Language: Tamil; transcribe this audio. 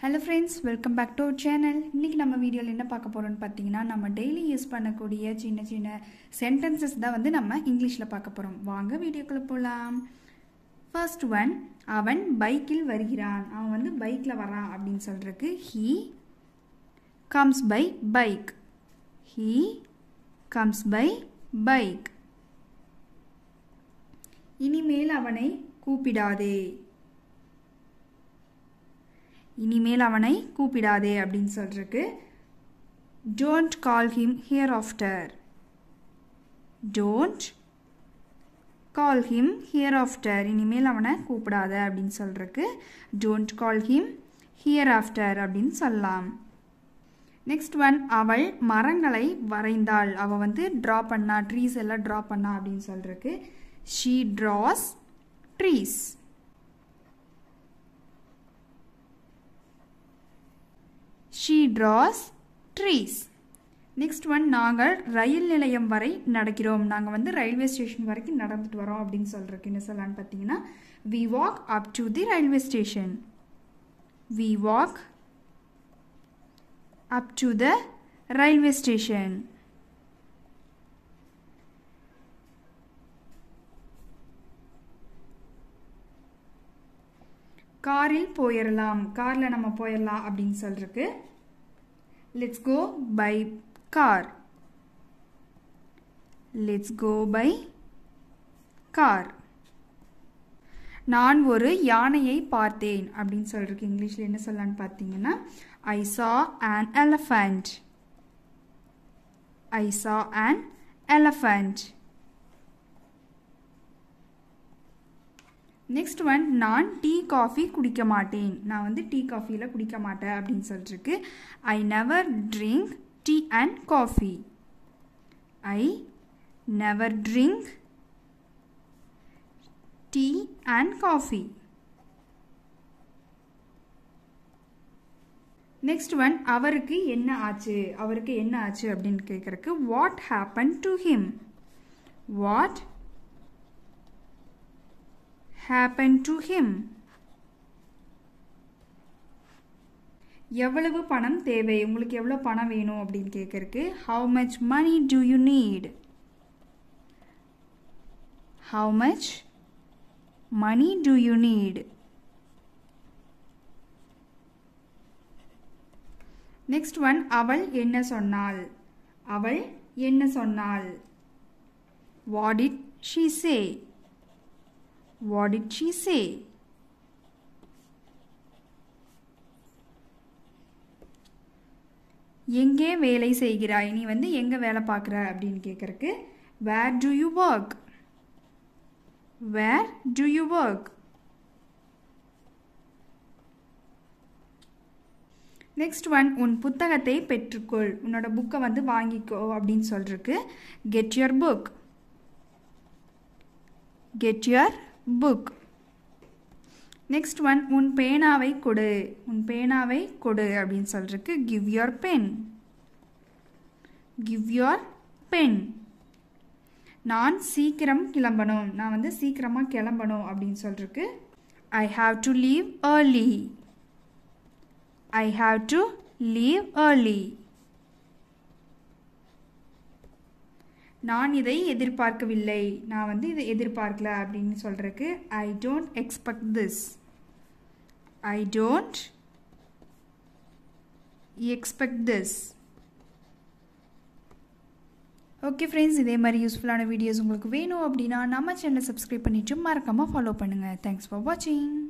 Hello friends welcome back to our channel இன்றைக்கி நம்ம வீடியோவில் என்ன பார்க்க போகிறோம்னு பார்த்தீங்கன்னா நம்ம டெய்லி யூஸ் பண்ணக்கூடிய சின்ன சின்ன சென்டென்சஸ் தான் வந்து நம்ம இங்கிலீஷில் பார்க்க போகிறோம் வாங்க வீடியோக்குள்ளே போகலாம் ஃபர்ஸ்ட் ஒன் அவன் பைக்கில் வருகிறான் அவன் வந்து பைக்கில் வரான் அப்படின்னு சொல்கிறதுக்கு he comes by bike he comes by bike இனிமேல் அவனை கூப்பிடாதே இனிமேல் அவனை கூப்பிடாதே அப்படின்னு சொல்றதுக்கு don't call him here after don't call him here after இனிமேல் அவனை கூப்பிடாத அப்படின்னு சொல்றதுக்கு don't call him here after அப்படின்னு சொல்லலாம் நெக்ஸ்ட் ஒன் அவள் மரங்களை வரைந்தாள் அவள் வந்து ட்ரா பண்ணா ட்ரீஸ் எல்லாம் ட்ரா பண்ணா அப்படின்னு சொல்றதுக்கு she draws trees she draws trees next one நாங்கள் ரயில் நிலையம் வரை நடக்கிறோம் நாங்கள் வந்து ரயில்வே ஸ்டேஷன் வரைக்கும் நடந்துட்டு வரோம் அப்படின்னு சொல்கிறதுக்கு என்ன சொல்லலான்னு பார்த்தீங்கன்னா we walk up to the railway station we walk up to the railway station காரில் போயிடலாம் காரில் நம்ம போயிடலாம் அப்படின்னு சொல்றதுக்கு let's go by car let's go by car நான் ஒரு யானையை பார்த்தேன் அப்படின்னு சொல்றதுக்கு இங்கிலீஷில் என்ன சொல்லலான்னு பார்த்தீங்கன்னா ஐ saw an elephant I saw an elephant next one நான் டீ காஃபி குடிக்க மாட்டேன் நான் வந்து டீ காஃபியில் குடிக்க மாட்டேன் அப்படின்னு சொல்லிருக்கு I never drink tea and coffee I never drink tea and coffee next one அவருக்கு என்ன ஆச்சு அவருக்கு என்ன ஆச்சு அப்படின்னு கேட்குறக்கு what happen to him what happened to him எவ்வளவு பணம் தேவை உங்களுக்கு எவ்வளோ பணம் வேணும் அப்படின்னு கேட்கறக்கு how much money do you need how much money do you need next one அவள் என்ன சொன்னாள் அவள் என்ன சொன்னாள் what it she say What did she say? எங்கே வேலை செய்கிறாய் நீ வந்து எங்கே வேலை பார்க்குற அப்படின்னு கேட்குறக்கு where do you work where do you work next one உன் புத்தகத்தை பெற்றுக்கொள் உன்னோட புக்கை வந்து வாங்கிக்கோ அப்படின்னு சொல்றதுக்கு get your book get your book next one உன் பேனாவை கொடு உன் பேனாவை கொடு அப்படின்னு சொல்றதுக்கு give your pen give your pen நான் சீக்கிரம் கிளம்பணும் நான் வந்து சீக்கிரமாக கிளம்பணும் அப்படின்னு சொல்றதுக்கு I have to leave early I have to leave early நான் இதை எதிர்பார்க்கவில்லை நான் வந்து இதை எதிர்பார்க்கல அப்படின்னு சொல்றதுக்கு I don't expect this I don't expect this okay friends இதே மாதிரி யூஸ்ஃபுல்லான வீடியோஸ் உங்களுக்கு வேணும் அப்படின்னா நம்ம சேனலை சப்ஸ்கிரைப் பண்ணிட்டு மறக்காமல் ஃபாலோ பண்ணுங்கள் தேங்க்ஸ் ஃபார் வாட்சிங்